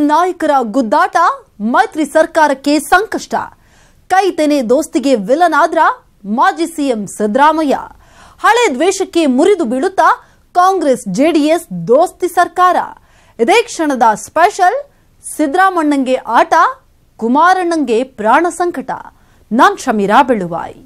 ನಾಯಕರ ಗುದ್ದಾಟ ಮೈತ್ರಿ ಸರ್ಕಾರಕ್ಕೆ ಸಂಕಷ್ಟ ಕೈ ತೆನೆ ದೋಸ್ತಿಗೆ ವಿಲನ್ ಆದ್ರ ಮಾಜಿ ಸಿಎಂ ಸಿದ್ದರಾಮಯ್ಯ ಹಳೆ ದ್ವೇಷಕ್ಕೆ ಮುರಿದು ಬೀಳುತ್ತಾ ಕಾಂಗ್ರೆಸ್ ಜೆಡಿಎಸ್ ದೋಸ್ತಿ ಸರ್ಕಾರ ಇದೇ ಕ್ಷಣದ ಸ್ಪೆಷಲ್ ಸಿದ್ದರಾಮಣ್ಣಂಗೆ ಆಟ ಕುಮಾರಣ್ಣಂಗೆ ಪ್ರಾಣ ಸಂಕಟ ನಾನ್ ಶಮೀರಾ ಬೆಳುವಾಯಿ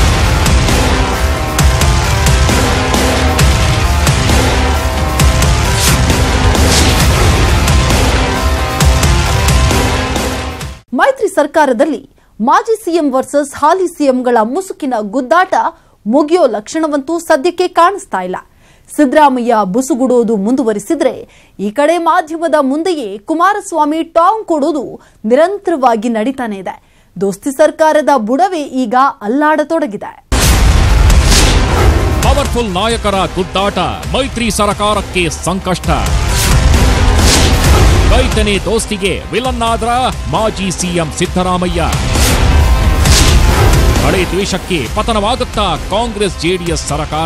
ಮೈತ್ರಿ ಸರ್ಕಾರದಲ್ಲಿ ಮಾಜಿ ಸಿಎಂ ವರ್ಸಸ್ ಹಾಲಿ ಸಿಎಂಗಳ ಮುಸುಕಿನ ಗುದ್ದಾಟ ಮುಗಿಯೋ ಲಕ್ಷಣವಂತೂ ಸದ್ಯಕ್ಕೆ ಕಾಣಿಸ್ತಾ ಇಲ್ಲ ಸಿದ್ದರಾಮಯ್ಯ ಬುಸುಗುಡೋದು ಮುಂದುವರಿಸಿದ್ರೆ ಈ ಕಡೆ ಮಾಧ್ಯಮದ ಮುಂದೆಯೇ ಕುಮಾರಸ್ವಾಮಿ ಟಾಂಗ್ ಕೊಡೋದು ನಿರಂತರವಾಗಿ ನಡೀತಾನೆ ಇದೆ ದೋಸ್ತಿ ಸರ್ಕಾರದ ಬುಡವೇ ಈಗ ಅಲ್ಲಾಡತೊಡಗಿದೆ ಪವರ್ಫುಲ್ ನಾಯಕರ ಗುದ್ದಾಟ ಮೈತ್ರಿ ಸರಕಾರಕ್ಕೆ ಸಂಕಷ್ಟ ರೈತನೇ ದೋಸ್ತಿಗೆ ವಿಲನ್ ಆದ್ರ ಮಾಜಿ ಸಿಎಂ ಸಿದ್ದರಾಮಯ್ಯ ಹಳೆ ದ್ವೇಷಕ್ಕೆ ಪತನವಾಗುತ್ತಾ ಕಾಂಗ್ರೆಸ್ ಜೆಡಿಎಸ್ ಸರಕಾರ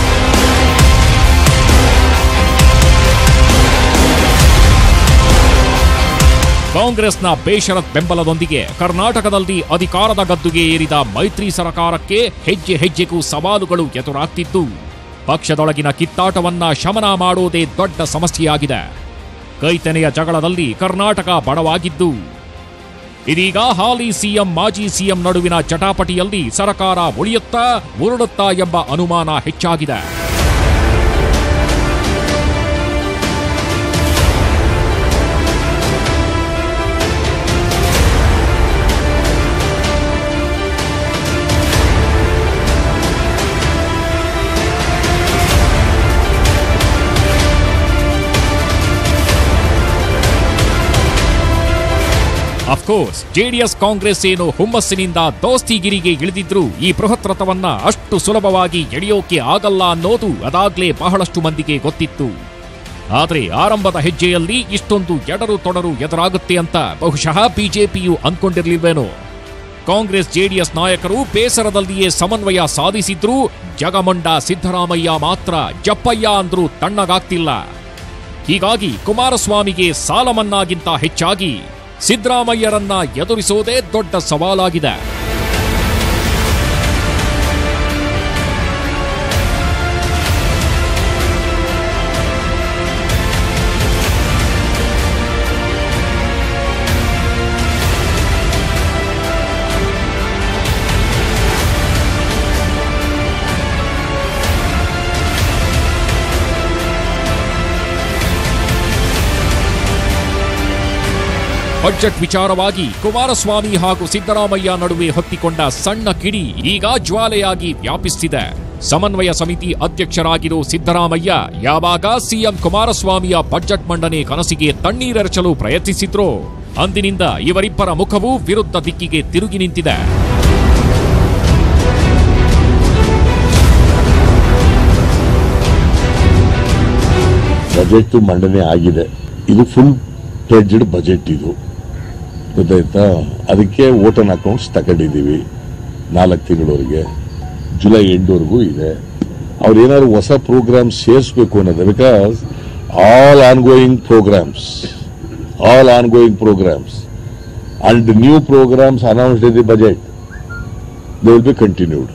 ಕಾಂಗ್ರೆಸ್ನ ಬೇಷರತ್ ಬೆಂಬಲದೊಂದಿಗೆ ಕರ್ನಾಟಕದಲ್ಲಿ ಅಧಿಕಾರದ ಗದ್ದುಗೆ ಏರಿದ ಮೈತ್ರಿ ಸರಕಾರಕ್ಕೆ ಹೆಜ್ಜೆ ಹೆಜ್ಜೆಗೂ ಸವಾಲುಗಳು ಎದುರಾಗ್ತಿದ್ದು ಪಕ್ಷದೊಳಗಿನ ಕಿತ್ತಾಟವನ್ನ ಶಮನ ಮಾಡೋದೇ ದೊಡ್ಡ ಸಮಸ್ಯೆಯಾಗಿದೆ ಕೈತೆನೆಯ ಜಗಳದಲ್ಲಿ ಕರ್ನಾಟಕ ಬಡವಾಗಿದ್ದು ಇದೀಗ ಹಾಲಿ ಸಿಎಂ ಮಾಜಿ ಸಿಎಂ ನಡುವಿನ ಜಟಾಪಟಿಯಲ್ಲಿ ಸರಕಾರ ಉಳಿಯುತ್ತಾ ಉರುಳುತ್ತಾ ಎಂಬ ಅನುಮಾನ ಹೆಚ್ಚಾಗಿದೆ ಅಫ್ಕೋರ್ಸ್ ಜೆಡಿಎಸ್ ಕಾಂಗ್ರೆಸ್ ಏನು ಹುಮ್ಮಸ್ಸಿನಿಂದ ದೋಸ್ತಿಗಿರಿಗೆ ಇಳಿದಿದ್ರು ಈ ಬೃಹತ್ ರಥವನ್ನ ಅಷ್ಟು ಸುಲಭವಾಗಿ ಎಳೆಯೋಕೆ ಆಗಲ್ಲ ಅನ್ನೋದು ಅದಾಗ್ಲೇ ಬಹಳಷ್ಟು ಮಂದಿಗೆ ಗೊತ್ತಿತ್ತು ಆದ್ರೆ ಆರಂಭದ ಹೆಜ್ಜೆಯಲ್ಲಿ ಇಷ್ಟೊಂದು ಎಡರು ತೊಡರು ಎದುರಾಗುತ್ತೆ ಅಂತ ಬಹುಶಃ ಬಿಜೆಪಿಯು ಅಂದ್ಕೊಂಡಿರ್ಲಿಲ್ವೇನೋ ಕಾಂಗ್ರೆಸ್ ಜೆಡಿಎಸ್ ನಾಯಕರು ಬೇಸರದಲ್ಲಿಯೇ ಸಮನ್ವಯ ಸಾಧಿಸಿದ್ರೂ ಜಗಮೊಂಡ ಸಿದ್ದರಾಮಯ್ಯ ಮಾತ್ರ ಜಪ್ಪಯ್ಯ ಅಂದ್ರೂ ತಣ್ಣಗಾಗ್ತಿಲ್ಲ ಹೀಗಾಗಿ ಕುಮಾರಸ್ವಾಮಿಗೆ ಸಾಲ ಮನ್ನಾಗಿಂತ ಹೆಚ್ಚಾಗಿ ಸಿದ್ದರಾಮಯ್ಯರನ್ನ ಎದುರಿಸೋದೇ ದೊಡ್ಡ ಸವಾಲಾಗಿದೆ ಬಜೆಟ್ ವಿಚಾರವಾಗಿ ಕುಮಾರಸ್ವಾಮಿ ಹಾಗೂ ಸಿದ್ದರಾಮಯ್ಯ ನಡುವೆ ಹೊತ್ತಿಕೊಂಡ ಸಣ್ಣ ಕಿಡಿ ಈಗ ಜ್ವಾಲೆಯಾಗಿ ವ್ಯಾಪಿಸ್ತಿದೆ ಸಮನ್ವಯ ಸಮಿತಿ ಅಧ್ಯಕ್ಷರಾಗಿರೋ ಸಿದ್ದರಾಮಯ್ಯ ಯಾವಾಗ ಸಿಎಂ ಕುಮಾರಸ್ವಾಮಿಯ ಬಜೆಟ್ ಮಂಡನೆ ಕನಸಿಗೆ ತಣ್ಣೀರೆರಚಲು ಪ್ರಯತ್ನಿಸಿದ್ರೋ ಅಂದಿನಿಂದ ಇವರಿಬ್ಬರ ಮುಖವು ವಿರುದ್ಧ ದಿಕ್ಕಿಗೆ ತಿರುಗಿ ನಿಂತಿದೆ ಬಜೆಟ್ ಮಂಡನೆ ಆಗಿದೆ ಇದು ಫುಲ್ ಫ್ಲೆಡ್ಜ್ಡ್ ಬಜೆಟ್ ಇದು ಗೊತ್ತಾಯ್ತಾ ಅದಕ್ಕೆ ವೋಟನ್ ಅಕೌಂಟ್ಸ್ ತಗೊಂಡಿದ್ದೀವಿ ನಾಲ್ಕು ತಿಂಗಳವರೆಗೆ ಜುಲೈ ಎಂಡ್ವರೆಗೂ ಇದೆ ಅವ್ರು ಏನಾದ್ರು ಹೊಸ ಪ್ರೋಗ್ರಾಮ್ ಸೇರಿಸ್ಬೇಕು ಅನ್ನೋದು because all ongoing programmes all ongoing programmes and new programmes announced in the budget they will be continued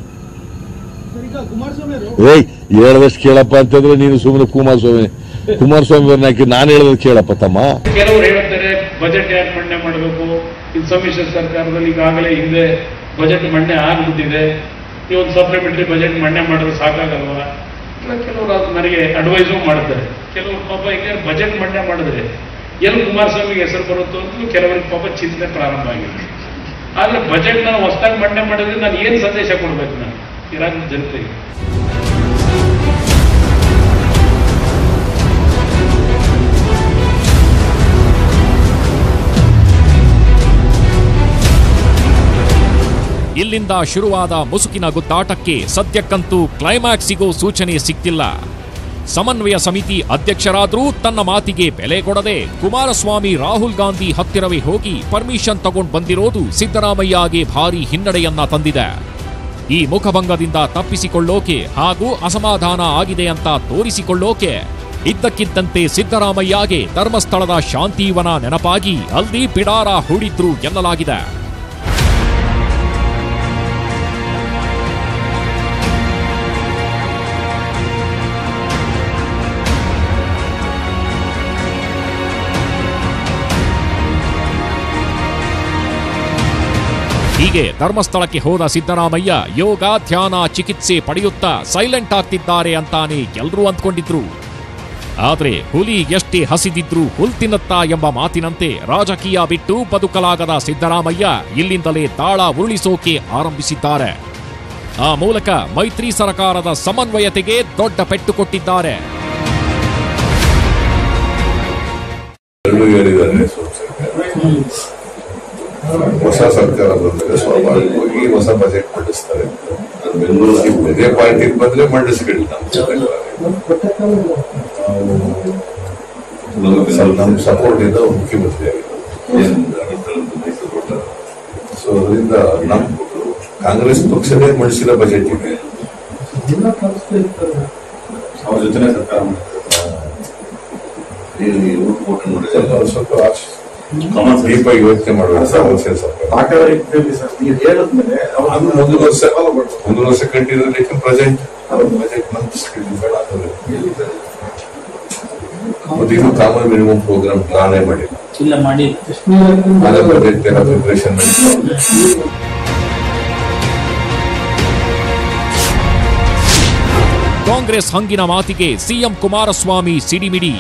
ಏಯ್ ಹೇಳದಷ್ಟು ಕೇಳಪ್ಪ ಅಂತಂದ್ರೆ ನೀನು ಸುಮ್ಮನೆ ಕುಮಾರಸ್ವಾಮಿ ಕುಮಾರಸ್ವಾಮಿ ಅವ್ರನ್ನ ಹಾಕಿ ನಾನು ಹೇಳೋದು ಕೇಳಪ್ಪ ತಮ್ಮ ಕೆಲವರು ಹೇಳ್ತಾರೆ ಬಜೆಟ್ ಯಾಕೆ ಮಂಡನೆ ಮಾಡಬೇಕು ಇದು ಸಮ್ಮಿಶ್ರ ಸರ್ಕಾರದಲ್ಲಿ ಈಗಾಗಲೇ ಹಿಂದೆ ಬಜೆಟ್ ಮಂಡನೆ ಆಗ್ಬಿಟ್ಟಿದೆ ಈ ಒಂದು ಸಪ್ಲಿಮೆಂಟರಿ ಬಜೆಟ್ ಮಂಡನೆ ಮಾಡಿದ್ರೆ ಸಾಕಾಗಲ್ವಾ ಇಲ್ಲ ಕೆಲವರು ಅದು ನನಗೆ ಅಡ್ವೈಸು ಮಾಡ್ತಾರೆ ಕೆಲವರು ಪಾಪ ಈಗ ಬಜೆಟ್ ಮಂಡನೆ ಮಾಡಿದ್ರೆ ಎಲ್ಲಿ ಕುಮಾರಸ್ವಾಮಿಗೆ ಹೆಸರು ಬರುತ್ತೋ ಅಂತಲೂ ಕೆಲವರಿಗೆ ಪಾಪ ಚಿಂತನೆ ಪ್ರಾರಂಭ ಆಗಿದೆ ಆದ್ರೆ ಬಜೆಟ್ ನಾನು ಹೊಸದಾಗಿ ಮಂಡನೆ ಮಾಡಿದ್ರೆ ನಾನು ಏನು ಸಂದೇಶ ಕೊಡ್ಬೇಕು ನಾನು ಇರಾಜ್ಯ ಜನತೆಗೆ ಇಲ್ಲಿಂದ ಶುರುವಾದ ಮುಸುಕಿನ ಗುದ್ದಾಟಕ್ಕೆ ಸದ್ಯಕ್ಕಂತೂ ಕ್ಲೈಮ್ಯಾಕ್ಸಿಗೂ ಸೂಚನೆ ಸಿಕ್ತಿಲ್ಲ ಸಮನ್ವಯ ಸಮಿತಿ ಅಧ್ಯಕ್ಷರಾದ್ರೂ ತನ್ನ ಮಾತಿಗೆ ಬೆಲೆ ಕೊಡದೆ ಕುಮಾರಸ್ವಾಮಿ ರಾಹುಲ್ ಗಾಂಧಿ ಹತ್ತಿರವೇ ಹೋಗಿ ಪರ್ಮಿಷನ್ ತಗೊಂಡು ಬಂದಿರೋದು ಸಿದ್ದರಾಮಯ್ಯಗೆ ಭಾರಿ ಹಿನ್ನಡೆಯನ್ನ ತಂದಿದೆ ಈ ಮುಖಭಂಗದಿಂದ ತಪ್ಪಿಸಿಕೊಳ್ಳೋಕೆ ಹಾಗೂ ಅಸಮಾಧಾನ ಆಗಿದೆ ಅಂತ ತೋರಿಸಿಕೊಳ್ಳೋಕೆ ಇದ್ದಕ್ಕಿದ್ದಂತೆ ಸಿದ್ದರಾಮಯ್ಯಗೆ ಧರ್ಮಸ್ಥಳದ ಶಾಂತಿವನ ನೆನಪಾಗಿ ಅಲ್ಲಿ ಬಿಡಾರ ಹೂಡಿದ್ರು ಎನ್ನಲಾಗಿದೆ ಹೀಗೆ ಧರ್ಮಸ್ಥಳಕ್ಕೆ ಹೋದ ಸಿದ್ದರಾಮಯ್ಯ ಯೋಗ ಧ್ಯಾನ ಚಿಕಿತ್ಸೆ ಪಡೆಯುತ್ತಾ ಸೈಲೆಂಟ್ ಆಗ್ತಿದ್ದಾರೆ ಅಂತಾನೆ ಎಲ್ರೂ ಅಂದ್ಕೊಂಡಿದ್ರು ಆದ್ರೆ ಹುಲಿ ಎಷ್ಟೇ ಹಸಿದಿದ್ರೂ ಹುಲ್ ತಿನ್ನತ್ತಾ ಎಂಬ ಮಾತಿನಂತೆ ರಾಜಕೀಯ ಬಿಟ್ಟು ಬದುಕಲಾಗದ ಸಿದ್ದರಾಮಯ್ಯ ಇಲ್ಲಿಂದಲೇ ತಾಳ ಉರುಳಿಸೋಕೆ ಆರಂಭಿಸಿದ್ದಾರೆ ಆ ಮೂಲಕ ಮೈತ್ರಿ ಸರ್ಕಾರದ ಸಮನ್ವಯತೆಗೆ ದೊಡ್ಡ ಪೆಟ್ಟು ಕೊಟ್ಟಿದ್ದಾರೆ ಎರಡು ಹೇಳಿದ್ದಾರೆ ಸೋಮಶೇಖರ್. ಹೊಸ ಸರ್ಕಾರ ಬಂದರೆ ಸ್ವಾಭಾವಿಕವಾಗಿ ಹೊಸ ಬಜೆಟ್ ಮಂಡಿಸ್ತಾರೆ ಈ ಬೇರೆ ಪಾರ್ಟಿ ಬಂದ್ರೆ ಮಂಡಿಸ್ಕೊಳ್ಳಿ ನಮ್ಮ ಸ್ವಲ್ಪ ನಮ್ಮ ಸಪೋರ್ಟ್ ಇಂದ ಮುಖ್ಯಮಂತ್ರಿ ಸೊ ಅದರಿಂದ ನಮ್ಮ ಕಾಂಗ್ರೆಸ್ ಪಕ್ಷದೇ ಮಂಡಿಸಿದ ಬಜೆಟ್ ಇದೆ ಅವ್ರ ಜೊತೆ ಸರ್ಕಾರ ಸ್ವಲ್ಪ ಸ್ವಲ್ಪ ದೀಪ ಯೋಚನೆ ಮಾಡುವ ಸಮಸ್ಯೆ ಸ್ವಲ್ಪ ನೀವು ಹೇಳಿದ್ಮೇಲೆ ಅದು ಒಂದು ವರ್ಷ ಒಂದು ವರ್ಷ ಕಂಟಿನ್ಯೂ ಪ್ರೆಸೆಂಟ್ ಬಜೆಟ್ ಮಂಡಿಸ್ಕೊಳ್ಳಿ ಬೇಡ ಅದರಲ್ಲಿ. ಮತ್ತೆ ಇದು ಕಾಮನ್ ಮಿನಿಮಮ್ ಪ್ರೋಗ್ರಾಮ್ ಪ್ಲಾನೇ ಮಾಡಿಲ್ಲ ಇಲ್ಲ ಮಾಡಿ ಅದೇ ಬಜೆಟ್ ಎಲ್ಲ ಪ್ರಿಪರೇಷನ್ ಕಾಂಗ್ರೆಸ್ ಹಂಗಿನ ಮಾತಿಗೆ ಸಿಎಂ ಕುಮಾರಸ್ವಾಮಿ ಸಿಡಿಮಿಡಿ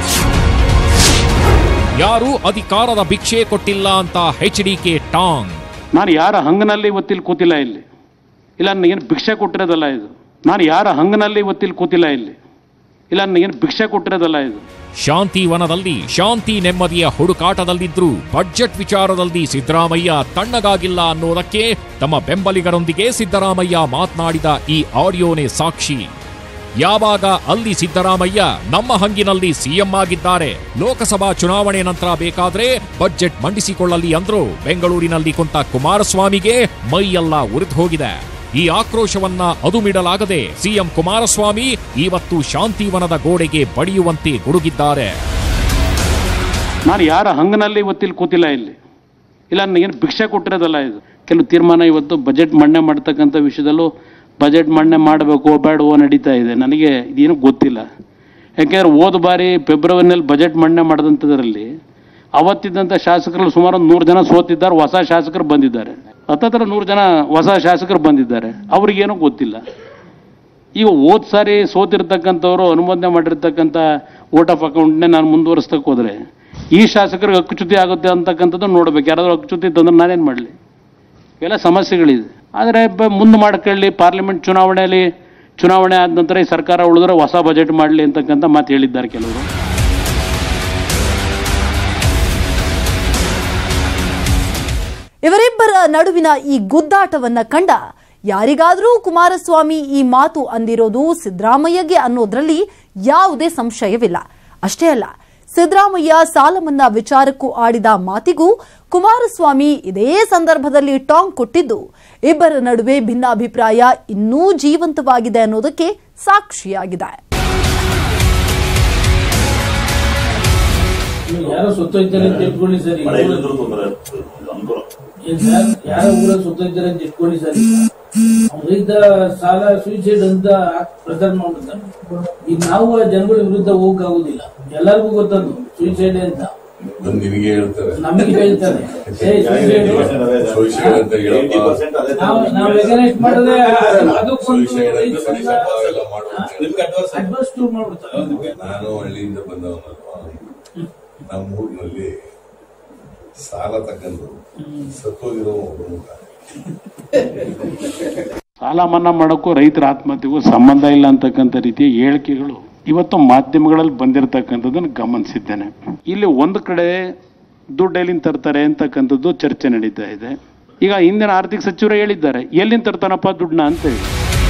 ಯಾರೂ ಅಧಿಕಾರದ ಭಿಕ್ಷೆ ಕೊಟ್ಟಿಲ್ಲ ಅಂತ ಎಚ್ಡಿಕೆ ಟಾಂಗ್ ನಾನು ಯಾರ ಹಂಗನಲ್ಲಿ ಇವತ್ತಿಲ್ಲಿ ಕೂತಿಲ್ಲ ಇಲ್ಲಿ ಇಲ್ಲ ನನಗೇನು ಭಿಕ್ಷೆ ಕೊಟ್ಟಿರೋದಲ್ಲ ಇದು ನಾನು ಯಾರ ಹಂಗನಲ್ಲಿ ಇವತ್ತಿಲ್ಲಿ ಕೂತಿಲ್ಲ ಇಲ್ಲಿ ಇಲ್ಲ ನನಗೇನು ಭಿಕ್ಷೆ ಕೊಟ್ಟಿರೋದಲ್ಲ ಇದು ಶಾಂತಿವನದಲ್ಲಿ ಶಾಂತಿ ನೆಮ್ಮದಿಯ ಹುಡುಕಾಟದಲ್ಲಿದ್ರು ಬಡ್ಜೆಟ್ ವಿಚಾರದಲ್ಲಿ ಸಿದ್ದರಾಮಯ್ಯ ತಣ್ಣಗಾಗಿಲ್ಲ ಅನ್ನೋದಕ್ಕೆ ತಮ್ಮ ಬೆಂಬಲಿಗರೊಂದಿಗೆ ಸಿದ್ದರಾಮಯ್ಯ ಮಾತನಾಡಿದ ಈ ಆಡಿಯೋನೇ ಸಾಕ್ಷಿ ಯಾವಾಗ ಅಲ್ಲಿ ಸಿದ್ದರಾಮಯ್ಯ ನಮ್ಮ ಹಂಗಿನಲ್ಲಿ ಸಿಎಂ ಆಗಿದ್ದಾರೆ ಲೋಕಸಭಾ ಚುನಾವಣೆ ನಂತರ ಬೇಕಾದ್ರೆ ಬಡ್ಜೆಟ್ ಮಂಡಿಸಿಕೊಳ್ಳಲಿ ಅಂದ್ರು ಬೆಂಗಳೂರಿನಲ್ಲಿ ಕುಂತ ಕುಮಾರಸ್ವಾಮಿಗೆ ಮೈಯೆಲ್ಲ ಉರಿದು ಹೋಗಿದೆ ಈ ಆಕ್ರೋಶವನ್ನ ಅದುಮಿಡಲಾಗದೆ ಸಿಎಂ ಕುಮಾರಸ್ವಾಮಿ ಇವತ್ತು ಶಾಂತಿವನದ ಗೋಡೆಗೆ ಬಡಿಯುವಂತೆ ಗುಡುಗಿದ್ದಾರೆ ನಾನು ಯಾರ ಹಂಗನಲ್ಲಿ ಇವತ್ತಿಲ್ಲಿ ಕೂತಿಲ್ಲ ಇಲ್ಲಿ ಇಲ್ಲ ನನಗೇನು ಭಿಕ್ಷೆ ಕೊಟ್ಟಿರೋದಲ್ಲ ಇದು ಕೆಲವು ತೀರ್ಮಾನ ಇವತ್ತು ಬಜೆಟ್ ಮಂಡನೆ ಮಾಡ್ತಕ್ಕಂಥ ವಿಷಯದಲ್ಲೂ ಬಜೆಟ್ ಮಂಡನೆ ಮಾಡಬೇಕು ಬೇಡವೋ ನಡೀತಾ ಇದೆ ನನಗೆ ಇದೇನು ಗೊತ್ತಿಲ್ಲ ಯಾಕೆಂದ್ರೆ ಹೋದ ಬಾರಿ ಫೆಬ್ರವರಿನಲ್ಲಿ ಬಜೆಟ್ ಮಂಡನೆ ಮಾಡಿದಂಥದ್ರಲ್ಲಿ ಅವತ್ತಿದ್ದಂಥ ಶಾಸಕರಲ್ಲಿ ಸುಮಾರು ಒಂದು ನೂರು ಜನ ಸೋತಿದ್ದಾರೆ ಹೊಸ ಶಾಸಕರು ಬಂದಿದ್ದಾರೆ ಹತ್ತತ್ರ ನೂರು ಜನ ಹೊಸ ಶಾಸಕರು ಬಂದಿದ್ದಾರೆ ಅವ್ರಿಗೇನೂ ಗೊತ್ತಿಲ್ಲ ಈಗ ಹೋದ್ ಸಾರಿ ಸೋತಿರ್ತಕ್ಕಂಥವ್ರು ಅನುಮೋದನೆ ಮಾಡಿರ್ತಕ್ಕಂಥ ವೋಟ್ ಆಫ್ ಅಕೌಂಟ್ನೇ ನಾನು ಮುಂದುವರಿಸ್ತಕ್ಕೆ ಹೋದ್ರೆ ಈ ಶಾಸಕರಿಗೆ ಹಕ್ಕುಚ್ಯುತಿ ಆಗುತ್ತೆ ಅಂತಕ್ಕಂಥದ್ದು ನೋಡ್ಬೇಕು ಯಾರಾದ್ರೂ ಹಕ್ಕುಚ್ಯುತಿ ತಂದ್ರೆ ನಾನೇನು ಮಾಡಲಿ ಇವೆಲ್ಲ ಸಮಸ್ಯೆಗಳಿದೆ ಆದರೆ ಮುಂದೆ ಮಾಡ್ಕೊಳ್ಳಿ ಪಾರ್ಲಿಮೆಂಟ್ ಚುನಾವಣೆಯಲ್ಲಿ ಚುನಾವಣೆ ಆದ ನಂತರ ಈ ಸರ್ಕಾರ ಉಳಿದ್ರೆ ಹೊಸ ಬಜೆಟ್ ಮಾಡಲಿ ಅಂತಕ್ಕಂಥ ಮಾತು ಹೇಳಿದ್ದಾರೆ ಕೆಲವರು ಇವರಿಬ್ಬರ ನಡುವಿನ ಈ ಗುದ್ದಾಟವನ್ನ ಕಂಡ ಯಾರಿಗಾದರೂ ಕುಮಾರಸ್ವಾಮಿ ಈ ಮಾತು ಅಂದಿರೋದು ಸಿದ್ದರಾಮಯ್ಯಗೆ ಅನ್ನೋದ್ರಲ್ಲಿ ಯಾವುದೇ ಸಂಶಯವಿಲ್ಲ ಅಷ್ಟೇ ಅಲ್ಲ ಸಿದ್ದರಾಮಯ್ಯ ಸಾಲ ಮನ್ನಾ ವಿಚಾರಕ್ಕೂ ಆಡಿದ ಮಾತಿಗೂ ಕುಮಾರಸ್ವಾಮಿ ಇದೇ ಸಂದರ್ಭದಲ್ಲಿ ಟಾಂಗ್ ಕೊಟ್ಟಿದ್ದು ಇಬ್ಬರ ನಡುವೆ ಭಿನ್ನಾಭಿಪ್ರಾಯ ಇನ್ನೂ ಜೀವಂತವಾಗಿದೆ ಅನ್ನೋದಕ್ಕೆ ಸಾಕ್ಷಿಯಾಗಿದೆ ನೀವು ಯಾರೋ ಸುತ್ತೋಯ್ತಾರೆ ಅಂತ ಇಟ್ಕೊಳ್ಳಿ ಸರ್ ಈ ಮಳೆ ಊರಲ್ಲಿ. ಇಲ್ಲದ್ರೂ ತೊಂದರೆ ಅನುಕೂಲ ಏನ್ ಸರ್ ಯಾರೋ ಊರಲ್ಲಿ ಸುತ್ತೋಯ್ತಾರೆ ಅಂತ ಇಟ್ಕೊಳ್ಳಿ ಸರ್ ಅವರಿದ್ದ ಸಾಲ ಸೂಸೈಡ್ ಅಂತ ಪ್ರಚಾರ ಮಾಡ್ಬಿಡ್ತಾರೆ ಈಗ ನಾವು ಆ ಜನಗಳ ವಿರುದ್ಧ ಹೋಗಕ್ಕಾಗುದಿಲ್ಲ ಎಲ್ಲರಿಗೂ ಗೊತ್ತದು ಸೂಸೈಡ್ ಅಂತ ಬಂದು ನಿನಗೆ ಹೇಳ್ತಾರೆ ನಮಗೆ ಹೇಳ್ತಾರೆ ಏ suicide. Suicide ಅಂತ ಹೇಳಪ್ಪ. ನಾವು ನಾವು ಎಗನೆಸ್ಟ್ ಮಾಡಿದ್ರೆ ಅದಕ್ಕೊಂದು Suicide ಅಂತ ಐದು ಬರೀ ಸಾವಿರ ಸಭಾ ಎಲ್ಲ ಮಾಡುವಂತೆ. ಅಡ್ವಾನ್ಸ್ ಟೂರ್ ಮಾಡ್ಬಿಡ್ತಾರೆ ನಾನು ಹಳ್ಳಿಯಿಂದ ಬಂದವನಲ್ವಾ ನಮ್ಮ ಊರಿನಲ್ಲಿ ಸಾಲ ತಗೊಂಡು ಸತ್ತೋಗಿರೋ ಒಬ್ಬ ಸಾಲ ಮನ್ನಾ ಮಾಡೋಕ್ಕೂ ರೈತರ ಆತ್ಮಹತ್ಯೆಗೂ ಸಂಬಂಧ ಇಲ್ಲ ಅಂತಕ್ಕಂಥ ರೀತಿಯ ಹೇಳಿಕೆಗಳು ಇವತ್ತು ಮಾಧ್ಯಮಗಳಲ್ಲಿ ಬಂದಿರತಕ್ಕಂಥದ್ದನ್ನು ಗಮನಿಸಿದ್ದೇನೆ ಇಲ್ಲಿ ಒಂದು ಕಡೆ ದುಡ್ಡು ಎಲ್ಲಿಂದ ತರ್ತಾರೆ ಅಂತಕ್ಕಂಥದ್ದು ಚರ್ಚೆ ನಡೀತಾ ಇದೆ ಈಗ ಹಿಂದಿನ ಆರ್ಥಿಕ ಸಚಿವರು ಹೇಳಿದ್ದಾರೆ ಎಲ್ಲಿಂದ ತರ್ತಾನಪ್ಪ ದುಡ್ಡನ್ನ ಅಂತ ಹೇಳಿ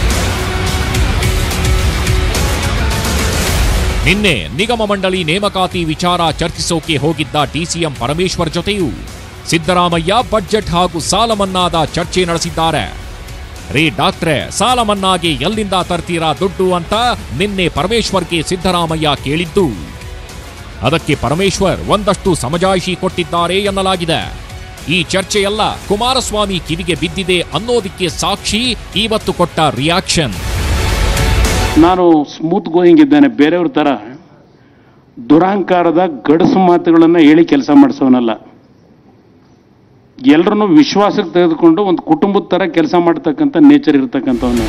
ನಿನ್ನೆ ನಿಗಮ ಮಂಡಳಿ ನೇಮಕಾತಿ ವಿಚಾರ ಚರ್ಚಿಸೋಕೆ ಹೋಗಿದ್ದ ಡಿಸಿಎಂ ಪರಮೇಶ್ವರ್ ಜೊತೆಯೂ ಸಿದ್ದರಾಮಯ್ಯ ಬಡ್ಜೆಟ್ ಹಾಗೂ ಸಾಲ ಮನ್ನಾದ ಚರ್ಚೆ ನಡೆಸಿದ್ದಾರೆ ರೀ ಡಾಕ್ಟ್ರೆ ಸಾಲ ಮನ್ನಾಗೆ ಎಲ್ಲಿಂದ ತರ್ತೀರಾ ದುಡ್ಡು ಅಂತ ನಿನ್ನೆ ಪರಮೇಶ್ವರ್ಗೆ ಸಿದ್ದರಾಮಯ್ಯ ಕೇಳಿದ್ದು ಅದಕ್ಕೆ ಪರಮೇಶ್ವರ್ ಒಂದಷ್ಟು ಸಮಜಾಯಿಷಿ ಕೊಟ್ಟಿದ್ದಾರೆ ಎನ್ನಲಾಗಿದೆ ಈ ಚರ್ಚೆಯಲ್ಲ ಕುಮಾರಸ್ವಾಮಿ ಕಿವಿಗೆ ಬಿದ್ದಿದೆ ಅನ್ನೋದಕ್ಕೆ ಸಾಕ್ಷಿ ಇವತ್ತು ಕೊಟ್ಟ ರಿಯಾಕ್ಷನ್ ನಾನು ಸ್ಮೂತ್ ಗೋಯಿಂಗ್ ಇದ್ದೇನೆ ಬೇರೆಯವ್ರ ಥರ ದುರಹಂಕಾರದ ಗಡಸು ಮಾತುಗಳನ್ನು ಹೇಳಿ ಕೆಲಸ ಮಾಡಿಸೋನಲ್ಲ ಎಲ್ಲರನ್ನೂ ವಿಶ್ವಾಸಕ್ಕೆ ತೆಗೆದುಕೊಂಡು ಒಂದು ಕುಟುಂಬದ ಥರ ಕೆಲಸ ಮಾಡ್ತಕ್ಕಂಥ ನೇಚರ್ ಇರ್ತಕ್ಕಂಥವನು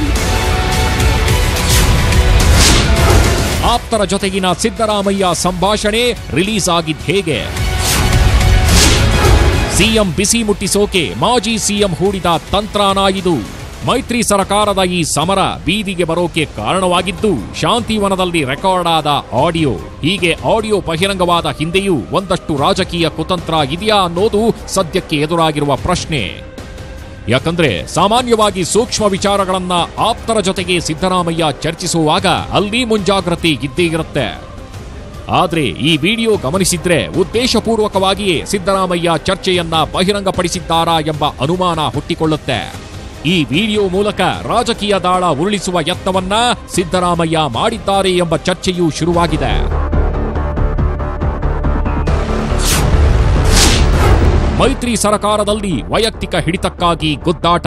ಆಪ್ತರ ಜೊತೆಗಿನ ಸಿದ್ದರಾಮಯ್ಯ ಸಂಭಾಷಣೆ ರಿಲೀಸ್ ಆಗಿದ್ ಹೇಗೆ ಸಿಎಂ ಬಿಸಿ ಮುಟ್ಟಿಸೋಕೆ ಮಾಜಿ ಸಿಎಂ ಹೂಡಿದ ತಂತ್ರಾನ ಇದು ಮೈತ್ರಿ ಸರ್ಕಾರದ ಈ ಸಮರ ಬೀದಿಗೆ ಬರೋಕೆ ಕಾರಣವಾಗಿದ್ದು ಶಾಂತಿವನದಲ್ಲಿ ರೆಕಾರ್ಡ್ ಆದ ಆಡಿಯೋ ಹೀಗೆ ಆಡಿಯೋ ಬಹಿರಂಗವಾದ ಹಿಂದೆಯೂ ಒಂದಷ್ಟು ರಾಜಕೀಯ ಕುತಂತ್ರ ಇದೆಯಾ ಅನ್ನೋದು ಸದ್ಯಕ್ಕೆ ಎದುರಾಗಿರುವ ಪ್ರಶ್ನೆ ಯಾಕಂದ್ರೆ ಸಾಮಾನ್ಯವಾಗಿ ಸೂಕ್ಷ್ಮ ವಿಚಾರಗಳನ್ನ ಆಪ್ತರ ಜೊತೆಗೆ ಸಿದ್ದರಾಮಯ್ಯ ಚರ್ಚಿಸುವಾಗ ಅಲ್ಲಿ ಮುಂಜಾಗ್ರತೆ ಇದ್ದೇ ಇರುತ್ತೆ ಆದ್ರೆ ಈ ವಿಡಿಯೋ ಗಮನಿಸಿದ್ರೆ ಉದ್ದೇಶಪೂರ್ವಕವಾಗಿಯೇ ಸಿದ್ದರಾಮಯ್ಯ ಚರ್ಚೆಯನ್ನ ಬಹಿರಂಗಪಡಿಸಿದ್ದಾರಾ ಎಂಬ ಅನುಮಾನ ಹುಟ್ಟಿಕೊಳ್ಳುತ್ತೆ ಈ ವಿಡಿಯೋ ಮೂಲಕ ರಾಜಕೀಯ ದಾಳ ಉರುಳಿಸುವ ಯತ್ನವನ್ನ ಸಿದ್ದರಾಮಯ್ಯ ಮಾಡಿದ್ದಾರೆ ಎಂಬ ಚರ್ಚೆಯೂ ಶುರುವಾಗಿದೆ ಮೈತ್ರಿ ಸರ್ಕಾರದಲ್ಲಿ ವೈಯಕ್ತಿಕ ಹಿಡಿತಕ್ಕಾಗಿ ಗುದ್ದಾಟ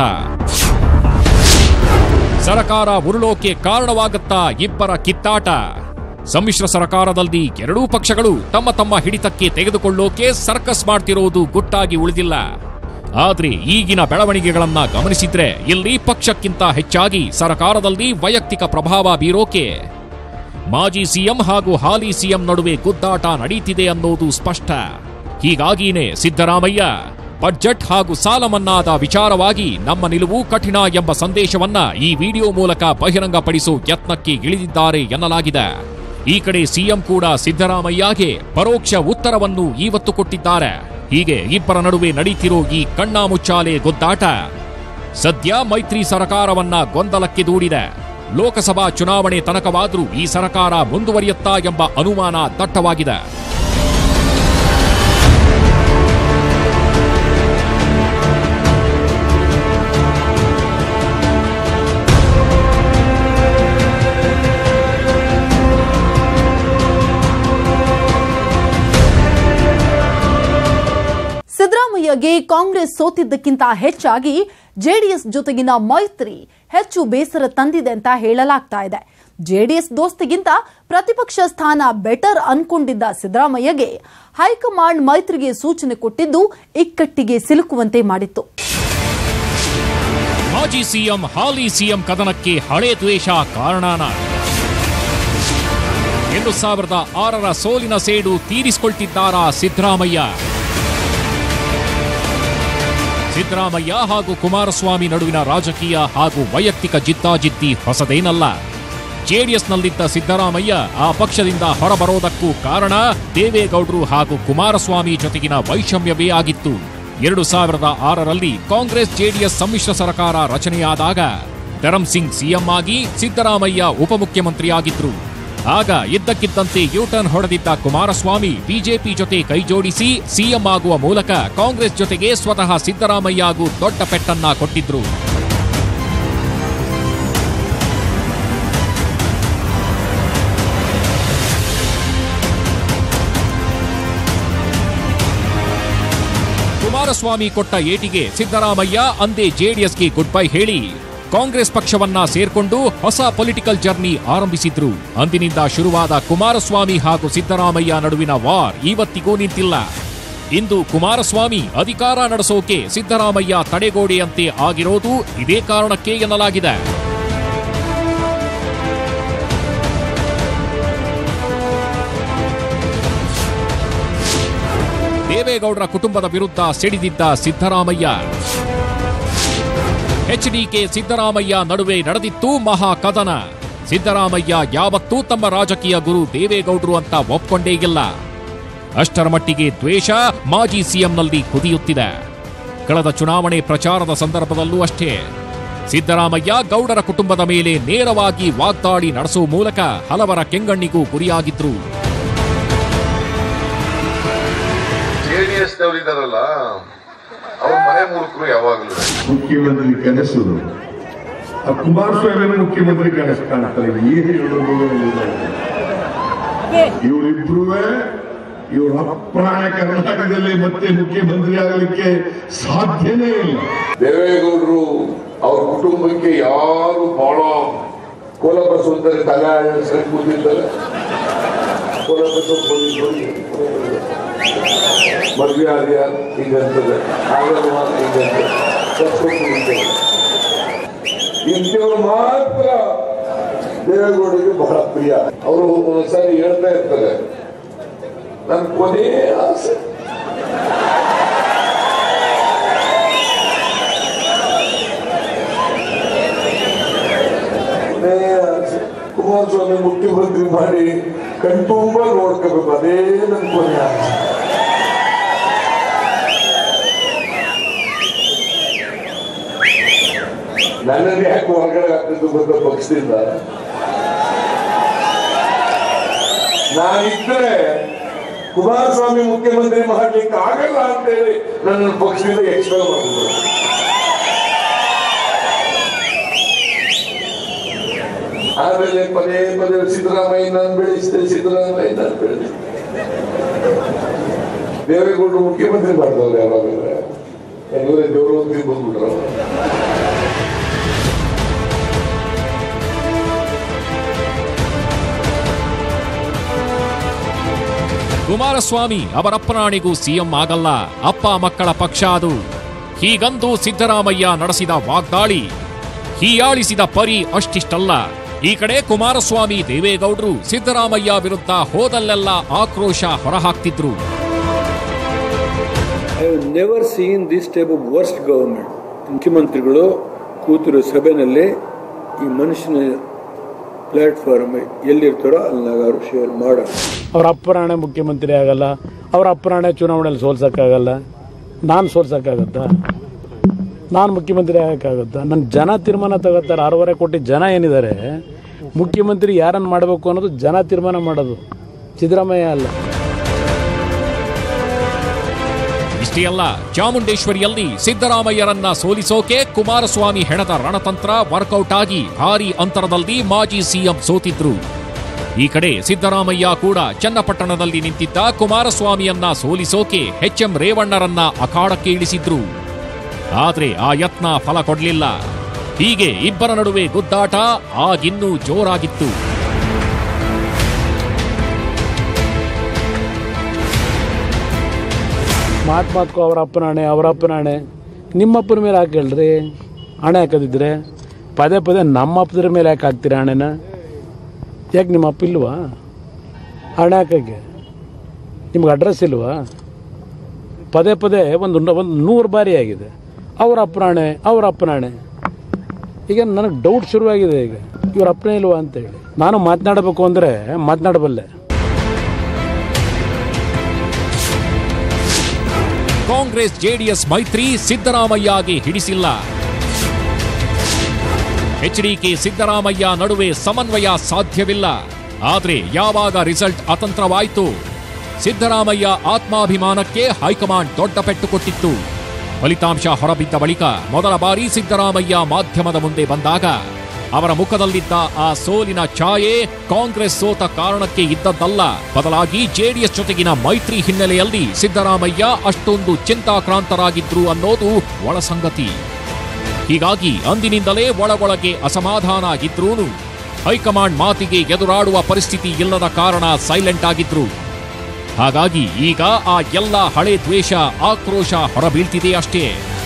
ಸರ್ಕಾರ ಉರುಳೋಕೆ ಕಾರಣವಾಗುತ್ತಾ ಇಬ್ಬರ ಕಿತ್ತಾಟ ಸಮ್ಮಿಶ್ರ ಸರ್ಕಾರದಲ್ಲಿ ಎರಡೂ ಪಕ್ಷಗಳು ತಮ್ಮ ತಮ್ಮ ಹಿಡಿತಕ್ಕೆ ತೆಗೆದುಕೊಳ್ಳೋಕೆ ಸರ್ಕಸ್ ಮಾಡ್ತಿರೋದು ಗುಟ್ಟಾಗಿ ಉಳಿದಿಲ್ಲ ಆದ್ರೆ ಈಗಿನ ಬೆಳವಣಿಗೆಗಳನ್ನ ಗಮನಿಸಿದ್ರೆ ಇಲ್ಲಿ ಪಕ್ಷಕ್ಕಿಂತ ಹೆಚ್ಚಾಗಿ ಸರ್ಕಾರದಲ್ಲಿ ವೈಯಕ್ತಿಕ ಪ್ರಭಾವ ಬೀರೋಕೆ ಮಾಜಿ ಸಿಎಂ ಹಾಗೂ ಹಾಲಿ ಸಿಎಂ ನಡುವೆ ಗುದ್ದಾಟ ನಡೀತಿದೆ ಅನ್ನೋದು ಸ್ಪಷ್ಟ ಹೀಗಾಗಿನೇ ಸಿದ್ದರಾಮಯ್ಯ ಬಡ್ಜೆಟ್ ಹಾಗೂ ಸಾಲ ಮನ್ನಾದ ವಿಚಾರವಾಗಿ ನಮ್ಮ ನಿಲುವು ಕಠಿಣ ಎಂಬ ಸಂದೇಶವನ್ನ ಈ ವಿಡಿಯೋ ಮೂಲಕ ಬಹಿರಂಗಪಡಿಸೋ ಯತ್ನಕ್ಕೆ ಇಳಿದಿದ್ದಾರೆ ಎನ್ನಲಾಗಿದೆ ಈ ಕಡೆ ಸಿಎಂ ಕೂಡ ಸಿದ್ದರಾಮಯ್ಯಗೆ ಪರೋಕ್ಷ ಉತ್ತರವನ್ನು ಇವತ್ತು ಕೊಟ್ಟಿದ್ದಾರೆ ಹೀಗೆ ಇಬ್ಬರ ನಡುವೆ ನಡೀತಿರೋ ಈ ಕಣ್ಣಾಮುಚ್ಚಾಲೆ ಗುದ್ದಾಟ ಸದ್ಯ ಮೈತ್ರಿ ಸರ್ಕಾರವನ್ನ ಗೊಂದಲಕ್ಕೆ ದೂಡಿದೆ ಲೋಕಸಭಾ ಚುನಾವಣೆ ತನಕವಾದ್ರೂ ಈ ಸರ್ಕಾರ ಮುಂದುವರಿಯುತ್ತಾ ಎಂಬ ಅನುಮಾನ ದಟ್ಟವಾಗಿದೆ ಸಿದ್ದರಾಮಯ್ಯಗೆ ಕಾಂಗ್ರೆಸ್ ಸೋತಿದ್ದಕ್ಕಿಂತ ಹೆಚ್ಚಾಗಿ ಜೆಡಿಎಸ್ ಜೊತೆಗಿನ ಮೈತ್ರಿ ಹೆಚ್ಚು ಬೇಸರ ತಂದಿದೆ ಅಂತ ಹೇಳಲಾಗ್ತಾ ಇದೆ ಜೆಡಿಎಸ್ ದೋಸ್ತಿಗಿಂತ ಪ್ರತಿಪಕ್ಷ ಸ್ಥಾನ ಬೆಟರ್ ಅನ್ಕೊಂಡಿದ್ದ ಸಿದ್ದರಾಮಯ್ಯಗೆ ಹೈಕಮಾಂಡ್ ಮೈತ್ರಿಗೆ ಸೂಚನೆ ಕೊಟ್ಟಿದ್ದು ಇಕ್ಕಟ್ಟಿಗೆ ಸಿಲುಕುವಂತೆ ಮಾಡಿತ್ತು ಮಾಜಿ ಸಿಎಂ ಹಾಲಿ ಸಿಎಂ ಕದನಕ್ಕೆ ಹಳೆ ದ್ವೇಷ ಕಾರಣನ ಎರಡು ಸಾವಿರದ ಆರರ ಸೋಲಿನ ಸೇಡು ತೀರಿಸಿಕೊಳ್ತಿದ್ದಾರಾ ಸಿದ್ದರಾಮಯ್ಯ ಸಿದ್ದರಾಮಯ್ಯ ಹಾಗೂ ಕುಮಾರಸ್ವಾಮಿ ನಡುವಿನ ರಾಜಕೀಯ ಹಾಗೂ ವೈಯಕ್ತಿಕ ಜಿದ್ದಾಜಿದ್ದಿ ಹೊಸದೇನಲ್ಲ ಜೆಡಿಎಸ್ನಲ್ಲಿದ್ದ ಸಿದ್ದರಾಮಯ್ಯ ಆ ಪಕ್ಷದಿಂದ ಹೊರಬರೋದಕ್ಕೂ ಕಾರಣ ದೇವೇಗೌಡರು ಹಾಗೂ ಕುಮಾರಸ್ವಾಮಿ ಜೊತೆಗಿನ ವೈಷಮ್ಯವೇ ಆಗಿತ್ತು ಎರಡು ಸಾವಿರದ ಆರರಲ್ಲಿ ಕಾಂಗ್ರೆಸ್ ಜೆಡಿಎಸ್ ಸಮ್ಮಿಶ್ರ ಸರ್ಕಾರ ರಚನೆಯಾದಾಗ ಧರಮ್ ಸಿಂಗ್ ಸಿಎಂ ಆಗಿ ಸಿದ್ದರಾಮಯ್ಯ ಉಪಮುಖ್ಯಮಂತ್ರಿಯಾಗಿದ್ರು ಆಗ ಇದ್ದಕ್ಕಿದ್ದಂತೆ ಯೂಟರ್ನ್ ಹೊಡೆದಿದ್ದ ಕುಮಾರಸ್ವಾಮಿ ಬಿಜೆಪಿ ಜೊತೆ ಕೈಜೋಡಿಸಿ ಸಿಎಂ ಆಗುವ ಮೂಲಕ ಕಾಂಗ್ರೆಸ್ ಜೊತೆಗೆ ಸ್ವತಃ ಸಿದ್ದರಾಮಯ್ಯಗೂ ದೊಡ್ಡ ಪೆಟ್ಟನ್ನ ಕೊಟ್ಟಿದ್ರು ಕುಮಾರಸ್ವಾಮಿ ಕೊಟ್ಟ ಏಟಿಗೆ ಸಿದ್ದರಾಮಯ್ಯ ಅಂದೇ ಜೆಡಿಎಸ್ಗೆ ಗುಡ್ ಬೈ ಹೇಳಿ ಕಾಂಗ್ರೆಸ್ ಪಕ್ಷವನ್ನ ಸೇರ್ಕೊಂಡು ಹೊಸ ಪೊಲಿಟಿಕಲ್ ಜರ್ನಿ ಆರಂಭಿಸಿದ್ರು ಅಂದಿನಿಂದ ಶುರುವಾದ ಕುಮಾರಸ್ವಾಮಿ ಹಾಗೂ ಸಿದ್ದರಾಮಯ್ಯ ನಡುವಿನ ವಾರ್ ಇವತ್ತಿಗೂ ನಿಂತಿಲ್ಲ ಇಂದು ಕುಮಾರಸ್ವಾಮಿ ಅಧಿಕಾರ ನಡೆಸೋಕೆ ಸಿದ್ದರಾಮಯ್ಯ ತಡೆಗೋಡೆಯಂತೆ ಆಗಿರೋದು ಇದೇ ಕಾರಣಕ್ಕೆ ಎನ್ನಲಾಗಿದೆ ದೇವೇಗೌಡರ ಕುಟುಂಬದ ವಿರುದ್ಧ ಸಿಡಿದಿದ್ದ ಸಿದ್ದರಾಮಯ್ಯ ಎಚ್ಡಿಕೆ ಸಿದ್ದರಾಮಯ್ಯ ನಡುವೆ ನಡೆದಿತ್ತು ಮಹಾ ಕದನ ಸಿದ್ದರಾಮಯ್ಯ ಯಾವತ್ತೂ ತಮ್ಮ ರಾಜಕೀಯ ಗುರು ದೇವೇಗೌಡರು ಅಂತ ಒಪ್ಕೊಂಡೇ ಇಲ್ಲ ಅಷ್ಟರ ಮಟ್ಟಿಗೆ ದ್ವೇಷ ಮಾಜಿ ಸಿಎಂನಲ್ಲಿ ಕುದಿಯುತ್ತಿದೆ ಕಳೆದ ಚುನಾವಣೆ ಪ್ರಚಾರದ ಸಂದರ್ಭದಲ್ಲೂ ಅಷ್ಟೇ ಸಿದ್ದರಾಮಯ್ಯ ಗೌಡರ ಕುಟುಂಬದ ಮೇಲೆ ನೇರವಾಗಿ ವಾಗ್ದಾಳಿ ನಡೆಸುವ ಮೂಲಕ ಹಲವರ ಕೆಂಗಣ್ಣಿಗೂ ಗುರಿಯಾಗಿದ್ರು ಜೆಡಿಎಸ್ ನವರಿದ್ದಾರಲ್ಲ ಅವ್ರ ಮನೆ ಮೂಲಕರು ಯಾವಾಗಲೂ ಮುಖ್ಯಮಂತ್ರಿ ಕನಸು ಆ ಕುಮಾರಸ್ವಾಮಿ ಮುಖ್ಯಮಂತ್ರಿ ಕಾಣಿಸ್ ಕಾಣ್ತಾರೆ ಏನು ಹೇಳೋದು ಇವರಿಬ್ರು ಇವ್ರ ಅಪ್ರಾಣ ಕರ್ನಾಟಕದಲ್ಲಿ ಮತ್ತೆ ಮುಖ್ಯಮಂತ್ರಿ ಆಗಲಿಕ್ಕೆ ಸಾಧ್ಯನೇ ಇಲ್ಲ ದೇವೇಗೌಡರು ಅವ್ರ ಕುಟುಂಬಕ್ಕೆ ಯಾರು ಬಹಳ ಕೋಲಬಸವಂತರೆ ತಲೆ ಆಡಿಸ್ಕೊಂಡು ಕೂತಿದ್ದಾರೆ ಕೋಲಬಸವ ಮದುವೆ ಆದ್ಯ ಹಿಂಗಂತದೆ ಆಗಲ್ವಾ ಹಿಂಗಂತ ಇಂಥವ್ರು ಮಾತ್ರ ದೇವೇಗೌಡರಿಗೆ ಬಹಳ ಪ್ರಿಯ ಅವರು ಒಂದ್ಸಾರಿ ಹೇಳ್ತಾ ಇರ್ತಾರೆ ನನ್ನ ಕೊನೆ ಆಸೆ ಕೊನೆಯ ಆಸೆ. ಕುಮಾರಸ್ವಾಮಿ ಮುಖ್ಯಮಂತ್ರಿ ಮಾಡಿ ಕಣ್ತುಂಬ ನೋಡ್ಕೋಬೇಕು ಅದೇ ನನ್ನ ಕೊನೆ ಆಸೆ ನನ್ನನ್ನು ಯಾಕೆ ಹೊರಗಡೆ ಹಾಕಿದ್ದು ಗೊತ್ತ ಪಕ್ಷದಿಂದ ನಾನಿದ್ರೆ ಕುಮಾರಸ್ವಾಮಿ ಮುಖ್ಯಮಂತ್ರಿ ಮಾಡ್ಲಿಕ್ಕೆ ಆಗಲ್ಲ ಅಂತೇಳಿ ನನ್ನ ಪಕ್ಷದಿಂದ ಎಕ್ಸ್ಪೆಲ್ ಮಾಡಿದ್ರು ಆಮೇಲೆ ಪದೇ ಪದೇ ಸಿದ್ದರಾಮಯ್ಯ ನಾನು ಬೆಳೆಸಿದೆ ಸಿದ್ದರಾಮಯ್ಯ ನಾನು ಬೆಳೆಸಿದೆ ದೇವೇಗೌಡರು ಮುಖ್ಯಮಂತ್ರಿ ಮಾಡಿದವ್ರು ಯಾವಾಗಲೇ ಎಲ್ಲರೇ ದೇವರವಂತಿ ಬಂದ್ಬಿಟ್ರು ಕುಮಾರಸ್ವಾಮಿ ಅವರಪ್ಪನಾಣಿಗೂ ಸಿಎಂ ಆಗಲ್ಲ ಅಪ್ಪ ಮಕ್ಕಳ ಪಕ್ಷ ಅದು ಹೀಗಂದು ಸಿದ್ದರಾಮಯ್ಯ ನಡೆಸಿದ ವಾಗ್ದಾಳಿ ಹೀಯಾಳಿಸಿದ ಪರಿ ಅಷ್ಟಿಷ್ಟಲ್ಲ ಈ ಕಡೆ ಕುಮಾರಸ್ವಾಮಿ ದೇವೇಗೌಡರು ಸಿದ್ದರಾಮಯ್ಯ ವಿರುದ್ಧ ಹೋದಲ್ಲೆಲ್ಲ ಆಕ್ರೋಶ ಹೊರಹಾಕ್ತಿದ್ರು I have never seen this type of worst government ಮುಖ್ಯಮಂತ್ರಿಗಳು ಕೂತಿರೋ ಸಭೆಯಲ್ಲಿ ಈ ಮನುಷ್ಯನ ಪ್ಲಾಟ್ಫಾರ್ಮ್ ಎಲ್ಲಿರ್ತಾರೋ ಅಲ್ಲಿ ಅವರು ಶೇರ್ ಮಾಡೋಣ ಅವ್ರ ಅಪ್ಪರಾಣೆ ಮುಖ್ಯಮಂತ್ರಿ ಆಗಲ್ಲ ಅವ್ರ ಅಪ್ಪರಾಣೆ ಚುನಾವಣೆಯಲ್ಲಿ ಸೋಲ್ಸೋಕ್ಕಾಗಲ್ಲ ನಾನು ಸೋಲ್ಸೋಕ್ಕಾಗತ್ತಾ ನಾನು ಮುಖ್ಯಮಂತ್ರಿ ಆಗೋಕ್ಕಾಗತ್ತಾ ನನ್ನ ಜನ ತೀರ್ಮಾನ ತಗೋತಾರೆ ಆರೂವರೆ ಕೋಟಿ ಜನ ಏನಿದ್ದಾರೆ ಮುಖ್ಯಮಂತ್ರಿ ಯಾರನ್ನು ಮಾಡಬೇಕು ಅನ್ನೋದು ಜನ ತೀರ್ಮಾನ ಮಾಡೋದು ಸಿದ್ದರಾಮಯ್ಯ ಅಲ್ಲ ಇಷ್ಟೇ ಅಲ್ಲ ಚಾಮುಂಡೇಶ್ವರಿಯಲ್ಲಿ ಸಿದ್ದರಾಮಯ್ಯರನ್ನ ಸೋಲಿಸೋಕೆ ಕುಮಾರಸ್ವಾಮಿ ಹೆಣದ ರಣತಂತ್ರ ವರ್ಕೌಟ್ ಆಗಿ ಭಾರೀ ಅಂತರದಲ್ಲಿ ಮಾಜಿ ಸಿಎಂ ಸೋತಿದ್ರು ಈ ಕಡೆ ಸಿದ್ದರಾಮಯ್ಯ ಕೂಡ ಚನ್ನಪಟ್ಟಣದಲ್ಲಿ ನಿಂತಿದ್ದ ಕುಮಾರಸ್ವಾಮಿಯನ್ನ ಸೋಲಿಸೋಕೆ ಎಚ್ಎಂ ರೇವಣ್ಣರನ್ನ ಅಖಾಡಕ್ಕೆ ಇಳಿಸಿದ್ರು ಆದ್ರೆ ಆ ಯತ್ನ ಫಲ ಕೊಡ್ಲಿಲ್ಲ ಹೀಗೆ ಇಬ್ಬರ ನಡುವೆ ಗುದ್ದಾಟ ಆಗಿನ್ನೂ ಜೋರಾಗಿತ್ತು ಮಾತು ಮಾತ್ಕೋ ಅವ್ರ ಅಪ್ಪನ ಹಣೆ ಅವ್ರ ಅಪ್ಪನ ಹಣೆ ನಿಮ್ಮಪ್ಪನ ಮೇಲೆ ಯಾಕೆ ಹೇಳ್ರಿ ಹಣೆ ಹಾಕೋದಿದ್ರೆ ಪದೇ ಪದೇ ನಮ್ಮ ಅಪ್ಪದ್ರ ಮೇಲೆ ಯಾಕೆ ಹಾಕ್ತೀರಿ ಹಣೆನ ಯಾಕೆ ನಿಮ್ಮ ಅಪ್ಪ ಇಲ್ವಾ ಹಣೆ ಹಾಕೋಕ್ಕೆ ನಿಮ್ಗೆ ಅಡ್ರೆಸ್ ಇಲ್ವಾ ಪದೇ ಪದೇ ಒಂದು ಒಂದು ನೂರು ಬಾರಿ ಆಗಿದೆ ಅವ್ರ ಅಪ್ಪನ ಹಣೆ ಅವ್ರ ಅಪ್ಪನ ಹಣೆ ಈಗ ನನಗೆ ಡೌಟ್ ಶುರುವಾಗಿದೆ ಈಗ ಇವ್ರ ಅಪ್ಪನೇ ಇಲ್ವಾ ಅಂತೇಳಿ ನಾನು ಮಾತನಾಡಬೇಕು ಅಂದರೆ ಮಾತನಾಡಬಲ್ಲೆ ಕಾಂಗ್ರೆಸ್ ಜೆಡಿಎಸ್ ಮೈತ್ರಿ ಸಿದ್ದರಾಮಯ್ಯಗೆ ಹಿಡಿಸಿಲ್ಲ ಎಚ್ಡಿಕೆ ಸಿದ್ದರಾಮಯ್ಯ ನಡುವೆ ಸಮನ್ವಯ ಸಾಧ್ಯವಿಲ್ಲ ಆದ್ರೆ ಯಾವಾಗ ರಿಸಲ್ಟ್ ಅತಂತ್ರವಾಯಿತು ಸಿದ್ದರಾಮಯ್ಯ ಆತ್ಮಾಭಿಮಾನಕ್ಕೆ ಹೈಕಮಾಂಡ್ ದೊಡ್ಡ ಪೆಟ್ಟು ಕೊಟ್ಟಿತ್ತು ಫಲಿತಾಂಶ ಹೊರಬಿದ್ದ ಬಳಿಕ ಮೊದಲ ಬಾರಿ ಸಿದ್ದರಾಮಯ್ಯ ಮಾಧ್ಯಮದ ಮುಂದೆ ಬಂದಾಗ ಅವರ ಮುಖದಲ್ಲಿದ್ದ ಆ ಸೋಲಿನ ಛಾಯೆ ಕಾಂಗ್ರೆಸ್ ಸೋತ ಕಾರಣಕ್ಕೆ ಇದ್ದದ್ದಲ್ಲ ಬದಲಾಗಿ ಜೆಡಿಎಸ್ ಜೊತೆಗಿನ ಮೈತ್ರಿ ಹಿನ್ನೆಲೆಯಲ್ಲಿ ಸಿದ್ದರಾಮಯ್ಯ ಅಷ್ಟೊಂದು ಚಿಂತಾಕ್ರಾಂತರಾಗಿದ್ರು ಅನ್ನೋದು ಒಳಸಂಗತಿ ಹೀಗಾಗಿ ಅಂದಿನಿಂದಲೇ ಒಳಗೊಳಗೆ ಅಸಮಾಧಾನ ಆಗಿದ್ರೂನು ಹೈಕಮಾಂಡ್ ಮಾತಿಗೆ ಎದುರಾಡುವ ಪರಿಸ್ಥಿತಿ ಇಲ್ಲದ ಕಾರಣ ಸೈಲೆಂಟ್ ಆಗಿದ್ರು ಹಾಗಾಗಿ ಈಗ ಆ ಎಲ್ಲ ಹಳೆ ದ್ವೇಷ ಆಕ್ರೋಶ ಹೊರಬೀಳ್ತಿದೆ ಅಷ್ಟೇ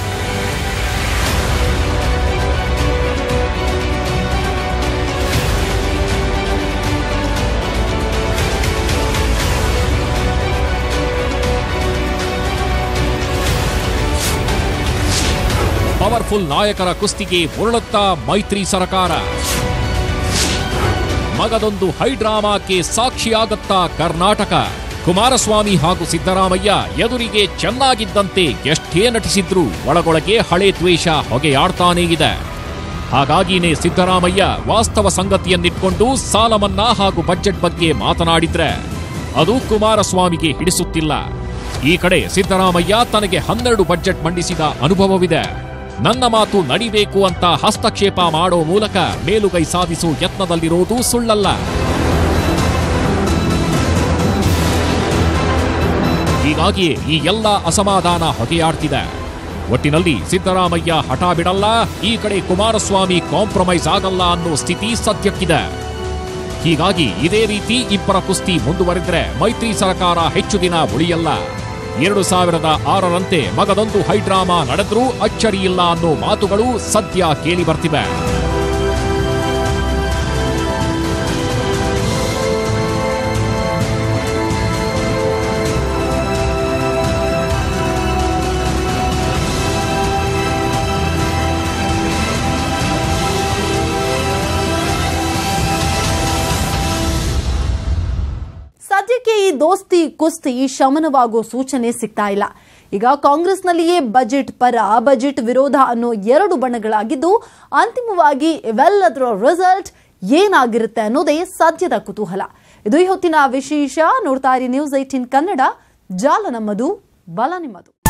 ಪವರ್ಫುಲ್ ನಾಯಕರ ಕುಸ್ತಿಗೆ ಉರುಳುತ್ತಾ ಮೈತ್ರಿ ಸರ್ಕಾರ ಮಗದೊಂದು ಹೈಡ್ರಾಮಾಕ್ಕೆ ಸಾಕ್ಷಿಯಾಗುತ್ತಾ ಕರ್ನಾಟಕ ಕುಮಾರಸ್ವಾಮಿ ಹಾಗೂ ಸಿದ್ದರಾಮಯ್ಯ ಎದುರಿಗೆ ಚೆನ್ನಾಗಿದ್ದಂತೆ ಎಷ್ಟೇ ನಟಿಸಿದ್ರು ಒಳಗೊಳಗೆ ಹಳೆ ದ್ವೇಷ ಹೊಗೆಯಾಡ್ತಾನೇ ಇದೆ ಹಾಗಾಗಿನೇ ಸಿದ್ದರಾಮಯ್ಯ ವಾಸ್ತವ ಸಂಗತಿಯನ್ನಿಟ್ಕೊಂಡು ಸಾಲ ಮನ್ನಾ ಹಾಗೂ ಬಜೆಟ್ ಬಗ್ಗೆ ಮಾತನಾಡಿದ್ರೆ ಅದು ಕುಮಾರಸ್ವಾಮಿಗೆ ಹಿಡಿಸುತ್ತಿಲ್ಲ ಈ ಕಡೆ ಸಿದ್ದರಾಮಯ್ಯ ತನಗೆ ಹನ್ನೆರಡು ಬಜೆಟ್ ಮಂಡಿಸಿದ ಅನುಭವವಿದೆ ನನ್ನ ಮಾತು ನಡಿಬೇಕು ಅಂತ ಹಸ್ತಕ್ಷೇಪ ಮಾಡೋ ಮೂಲಕ ಮೇಲುಗೈ ಸಾಧಿಸೋ ಯತ್ನದಲ್ಲಿರೋದು ಸುಳ್ಳಲ್ಲ ಹೀಗಾಗಿಯೇ ಈ ಎಲ್ಲ ಅಸಮಾಧಾನ ಹೊಗೆಯಾಡ್ತಿದೆ ಒಟ್ಟಿನಲ್ಲಿ ಸಿದ್ದರಾಮಯ್ಯ ಹಠ ಬಿಡಲ್ಲ ಈ ಕಡೆ ಕುಮಾರಸ್ವಾಮಿ ಕಾಂಪ್ರಮೈಸ್ ಆಗಲ್ಲ ಅನ್ನೋ ಸ್ಥಿತಿ ಸದ್ಯಕ್ಕಿದೆ ಹೀಗಾಗಿ ಇದೇ ರೀತಿ ಇಬ್ಬರ ಕುಸ್ತಿ ಮುಂದುವರೆದ್ರೆ ಮೈತ್ರಿ ಸರ್ಕಾರ ಹೆಚ್ಚು ದಿನ ಉಳಿಯಲ್ಲ ಎರಡು ಸಾವಿರದ ಆರರಂತೆ ಮಗದೊಂದು ಹೈಡ್ರಾಮಾ ನಡೆದ್ರೂ ಅಚ್ಚರಿಯಿಲ್ಲ ಅನ್ನೋ ಮಾತುಗಳು ಸದ್ಯ ಕೇಳಿ ಬರ್ತಿವೆ ಸದ್ಯಕ್ಕೆ ಈ ದೋಸ್ತಿ ಕುಸ್ತಿ ಶಮನವಾಗೋ ಸೂಚನೆ ಸಿಗ್ತಾ ಇಲ್ಲ ಈಗ ಕಾಂಗ್ರೆಸ್ನಲ್ಲಿಯೇ ಬಜೆಟ್ ಪರ ಬಜೆಟ್ ವಿರೋಧ ಅನ್ನೋ ಎರಡು ಬಣಗಳಾಗಿದ್ದು ಅಂತಿಮವಾಗಿ ಇವೆಲ್ಲದರ ರಿಸಲ್ಟ್ ಏನಾಗಿರುತ್ತೆ ಅನ್ನೋದೇ ಸದ್ಯದ ಕುತೂಹಲ ಇದು ಈ ಹೊತ್ತಿನ ವಿಶೇಷ ನೋಡ್ತಾ ಇರಿ ನ್ಯೂಸ್ ಏಟೀನ್ ಕನ್ನಡ ಜಾಲ ನಮ್ಮದು ಬಲ ನಿಮ್ಮದು